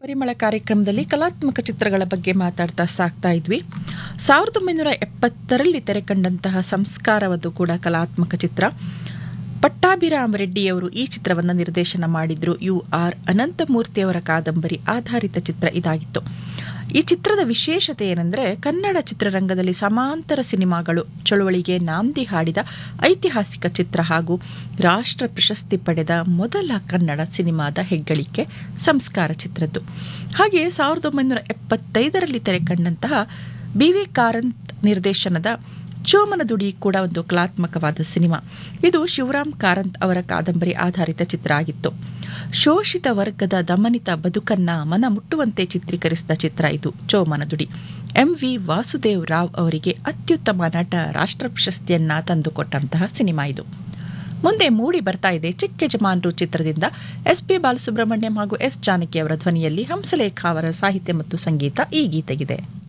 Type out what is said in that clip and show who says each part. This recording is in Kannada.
Speaker 1: ಪರಿಮಳ ಕಾರ್ಯಕ್ರಮದಲ್ಲಿ ಕಲಾತ್ಮಕ ಚಿತ್ರಗಳ ಬಗ್ಗೆ ಮಾತಾಡ್ತಾ ಸಾಕ್ತಾ ಇದ್ವಿ ಸಾವಿರದ ಒಂಬೈನೂರ ಎಪ್ಪತ್ತರಲ್ಲಿ ತೆರೆಕಂಡಂತಹ ಸಂಸ್ಕಾರವದು ಕೂಡ ಕಲಾತ್ಮಕ ಚಿತ್ರ ಪಟ್ಟಾಭಿರಾಮ ರೆಡ್ಡಿಯವರು ಈ ಚಿತ್ರವನ್ನು ನಿರ್ದೇಶನ ಮಾಡಿದ್ರು ಯು ಆರ್ ಅನಂತಮೂರ್ತಿಯವರ ಕಾದಂಬರಿ ಆಧಾರಿತ ಚಿತ್ರ ಇದಾಗಿತ್ತು ಈ ಚಿತ್ರದ ವಿಶೇಷತೆ ಏನೆಂದರೆ ಕನ್ನಡ ಚಿತ್ರರಂಗದಲ್ಲಿ ಸಮಾಂತರ ಸಿನಿಮಾಗಳು ಚಳುವಳಿಗೆ ನಾಂದಿ ಹಾಡಿದ ಐತಿಹಾಸಿಕ ಚಿತ್ರ ಹಾಗೂ ರಾಷ್ಟ್ರ ಪ್ರಶಸ್ತಿ ಪಡೆದ ಮೊದಲ ಕನ್ನಡ ಸಿನಿಮಾದ ಹೆಗ್ಗಳಿಕೆ ಸಂಸ್ಕಾರ ಚಿತ್ರದ್ದು ಹಾಗೆಯೇ ಸಾವಿರದ ಒಂಬೈನೂರ ಎಪ್ಪತ್ತೈದರಲ್ಲಿ ತೆರೆಕಂಡಂತಹ ಬಿ ವಿ ಕಾರಂತ್ ನಿರ್ದೇಶನದ ಚೋಮನದುಡಿ ಕೂಡ ಒಂದು ಕಲಾತ್ಮಕವಾದ ಸಿನಿಮಾ ಇದು ಶಿವರಾಮ್ ಕಾರಂತ್ ಅವರ ಕಾದಂಬರಿ ಆಧಾರಿತ ಚಿತ್ರ ಆಗಿತ್ತು ಶೋಷಿತ ವರ್ಗದ ದಮನಿತ ಬದುಕನ್ನ ಮನ ಮುಟ್ಟುವಂತೆ ಚಿತ್ರೀಕರಿಸಿದ ಚಿತ್ರ ಇದು ಚೋಮನದುಡಿ ಎಂ ವಿ ವಾಸುದೇವ್ ರಾವ್ ಅವರಿಗೆ ಅತ್ಯುತ್ತಮ ನಟ ರಾಷ್ಟ್ರ ಪ್ರಶಸ್ತಿಯನ್ನ ತಂದುಕೊಟ್ಟಂತಹ ಸಿನಿಮಾ ಇದು ಮುಂದೆ ಮೂಡಿ ಬರ್ತಾ ಇದೆ ಚಿಕ್ಕ ಯಜಮಾನರು ಚಿತ್ರದಿಂದ ಎಸ್ ಪಿ ಬಾಲಸುಬ್ರಹ್ಮಣ್ಯಂ ಹಾಗೂ ಎಸ್ ಜಾನಕಿ ಅವರ ಧ್ವನಿಯಲ್ಲಿ ಹಂಸಲೇಖ ಅವರ ಸಾಹಿತ್ಯ ಮತ್ತು ಸಂಗೀತ ಈ ಗೀತೆಗಿದೆ